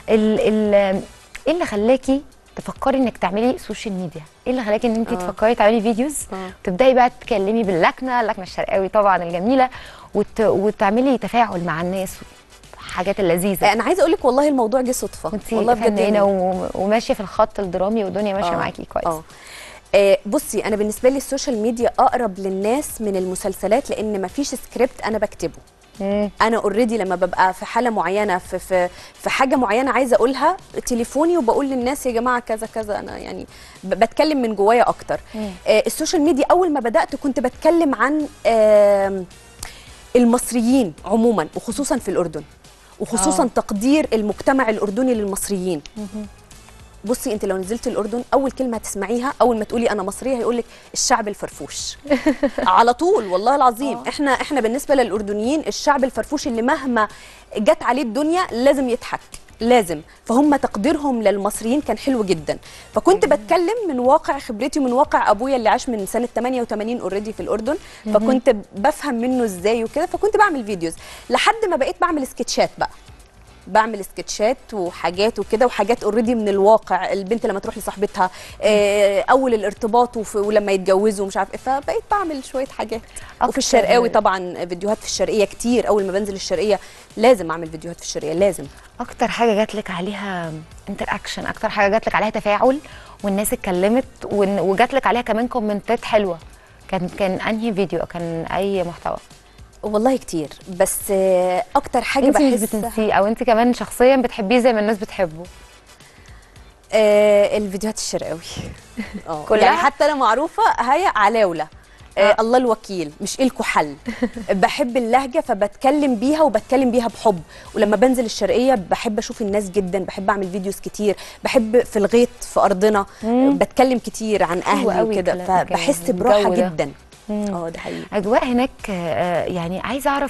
ال ال ايه اللي خلاكي تفكري انك تعملي سوشيال ميديا ايه اللي خلاكي ان انت آه. تفكري تعملي فيديوز آه. وتبداي بقى تتكلمي باللكنه اللكنه الشرقاوي طبعا الجميله وت... وتعملي تفاعل مع الناس حاجات اللذيذه انا عايزه اقول لك والله الموضوع جه صدفه وانت والله بجد فنانه يعني. و... وماشيه في الخط الدرامي والدنيا ماشيه آه، معاكي كويس آه. آه بصي انا بالنسبه لي السوشيال ميديا اقرب للناس من المسلسلات لان مفيش سكريبت انا بكتبه مم. انا اوريدي لما ببقى في حاله معينه في في في حاجه معينه عايزه اقولها تليفوني وبقول للناس يا جماعه كذا كذا انا يعني ب- بتكلم من جوايا اكتر مم. آه السوشيال ميديا اول ما بدات كنت بتكلم عن آه المصريين عموما وخصوصا في الاردن وخصوصا آه. تقدير المجتمع الاردني للمصريين بصي انت لو نزلت الاردن اول كلمه هتسمعيها اول ما تقولي انا مصريه هيقول لك الشعب الفرفوش على طول والله العظيم آه. احنا احنا بالنسبه للاردنيين الشعب الفرفوش اللي مهما جت عليه الدنيا لازم يضحك لازم فهم تقديرهم للمصريين كان حلو جدا فكنت بتكلم من واقع خبرتي ومن واقع ابويا اللي عاش من سنه 88 اوريدي في الاردن فكنت بفهم منه ازاي وكده فكنت بعمل فيديوز لحد ما بقيت بعمل سكتشات بقى بعمل سكتشات وحاجات وكده وحاجات اوريدي من الواقع البنت لما تروح لصاحبتها آه، اول الارتباط وف- ولما يتجوزوا ومش عارف ايه فبقيت بعمل شويه حاجات أكتر- وفي الشرقاوي طبعا فيديوهات في الشرقيه كتير اول ما بنزل الشرقيه لازم اعمل فيديوهات في الشرقيه لازم اكتر حاجه جات لك عليها انتر اكشن اكتر حاجه جات لك عليها تفاعل والناس اتكلمت ون- وجات لك عليها كمان كومنتات حلوه كان كان انهي فيديو او كان اي محتوى والله كتير بس آه، اكتر حاجه انت مش بحس بتنسيه او انت كمان شخصيا بتحبيه زي ما الناس بتحبه آه الفيديوهات الشرقاوي اه كلها؟ يعني حتى انا معروفه هي علاوله آه آه. الله الوكيل مش إلكوا حل بحب اللهجه فبتكلم بيها وبتكلم بيها بحب ولما بنزل الشرقيه بحب اشوف الناس جدا بحب اعمل فيديوز كتير بحب في الغيط في ارضنا مم. بتكلم كتير عن حلو اهلي قوي وكده الكلام- فبحس الجو براحه ده. جدا مم. اه ده حقيقي اجواء هناك آه، يعني عايزه اعرف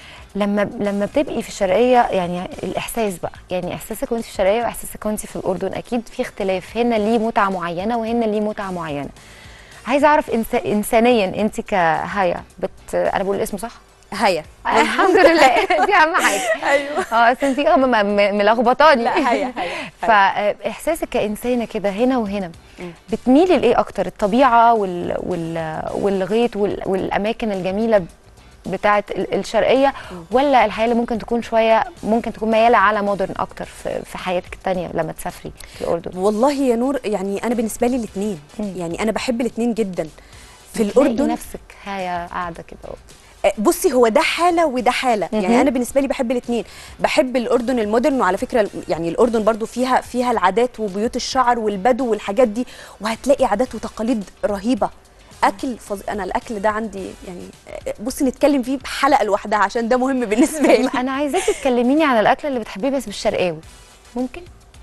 لما لما بتبقي في الشرقيه يعني الاحساس بقى يعني احساسك وانت في الشرقيه واحساسك وانت في الاردن اكيد في اختلاف هنا ليه متعه معينه وهنا ليه متعه معينه عايزه اعرف إنس... انسانيا انت كهيا بت انا بقول الاسم صح هيا الحمد لله دي اهم حاجه ايوه اه اصل انت م- م- ملخبطاني لا هيا هيا فاحساسك كانسانه كده هنا وهنا بتميلي لايه اكتر الطبيعه وال... وال... والغيط وال... والاماكن الجميله بتاعه ال- الشرقيه ولا الحياه اللي ممكن تكون شويه ممكن تكون مياله على مودرن اكتر في, في حياتك التانية لما تسافري في الاردن والله يا نور يعني انا بالنسبه لي الاثنين مم. يعني انا بحب الاثنين جدا في بتلاقي الاردن نفسك هي قاعده كده أهو. بصي هو ده حاله وده حاله مهم. يعني انا بالنسبه لي بحب الاثنين بحب الاردن المودرن وعلى فكره يعني الاردن برضو فيها فيها العادات وبيوت الشعر والبدو والحاجات دي وهتلاقي عادات وتقاليد رهيبه اكل فظ... انا الاكل ده عندي يعني بصي نتكلم فيه بحلقه لوحدها عشان ده مهم بالنسبه لي انا عايزاكي تكلميني عن الاكل اللي بتحبيه بس بالشرقاوي ممكن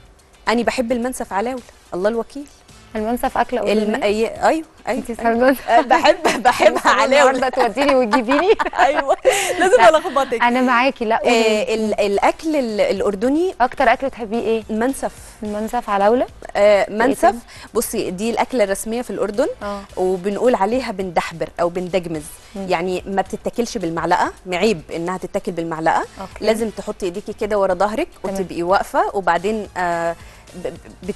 انا بحب المنسف علاوله الله الوكيل المنسف اكله الم... أردنية؟ أي... ايوه ايوه انت أيوة. سامعة؟ أه، بحب بحبها علاوله النهارده توديني وتجيبيني ايوه لازم الخبطك انا معاكي لا قولي. آه ال- الاكل ال- الاردني اكتر اكل بتحبيه ايه المنسف المنسف علاوله آه منسف تاني؟ بصي دي الاكله الرسميه في الاردن اه وبنقول عليها بندحبر او بندجمز مم. يعني ما بتتاكلش بالمعلقه معيب انها تتاكل بالمعلقه أوكي. لازم تحطي ايديكي كده ورا ظهرك تمام. وتبقي واقفه وبعدين آه ب- بت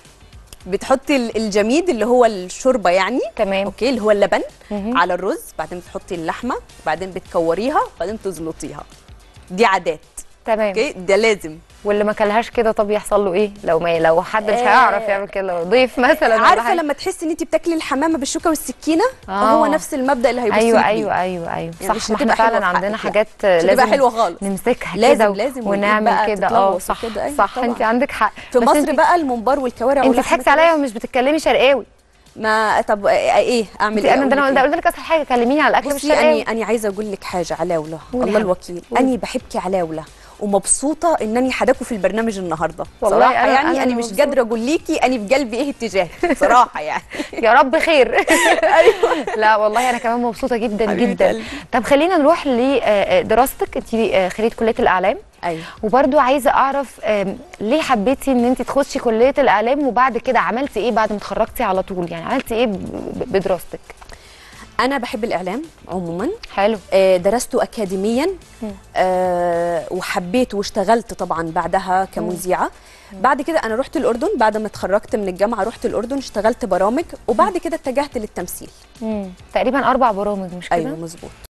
بتحطي ال- الجميد اللي هو الشوربه يعني تمام اوكي اللي هو اللبن مهم. على الرز بعدين بتحطي اللحمه بعدين بتكوريها بعدين تزلطيها دي عادات تمام اوكي ده لازم واللي ما كلهاش كده طب يحصل له ايه لو ما لو حد مش آه. هيعرف يعمل كده لو ضيف مثلا ولا عارفه حاجة. لما تحسي ان انت بتاكلي الحمامه بالشوكه والسكينه آه. هو نفس المبدا اللي هيبص ايوه لك بيه. ايوه ايوه ايوه يعني مش صح ما احنا هتبقى حلوة فعلا في عندنا حقك، حاجات مش هتبقى لازم حلوه خالص نمسكها لازم- كده لازم والإيد ونعمل بقى كده اه تتلوث صح وكده، أيوة صح طبعاً. انت عندك حق في بس مصر انت- بقى الممبار والكوارع انت واللحمة ضحكتي عليا ومش بتتكلمي شرقاوي ما طب ايه اعمل انت ايه انا ده أقول انا لك قلت لك اسهل حاجه كلميني على الاكل إيه؟ بصي اني بالشرقاوي اني عايزه اقول لك حاجه علاوله قولي الله حبيبتي، الوكيل قولي. اني بحبك علاوله ومبسوطه انني حداكوا في البرنامج النهارده والله صراحه أنا- يعني أنا انا مش مبسوطة. قادره اقول ليكي اني في قلبي ايه اتجاه صراحه يعني يا رب خير لا والله انا كمان مبسوطه جدا حبيبة جدا قلبي. طب خلينا نروح لدراستك انت خريج كليه الاعلام ايوه وبرضو عايزه اعرف آم، ليه حبيتي ان انت تخشي كليه الاعلام وبعد كده عملتي ايه بعد ما اتخرجتي على طول يعني عملتي ايه ب- ب- بدراستك انا بحب الاعلام عموما حلو آه، درسته اكاديميا آه، وحبيته واشتغلت طبعا بعدها كمذيعه بعد كده انا رحت الاردن بعد ما اتخرجت من الجامعه رحت الاردن اشتغلت برامج وبعد كده اتجهت للتمثيل مم. تقريبا اربع برامج مش كده ايوه مظبوط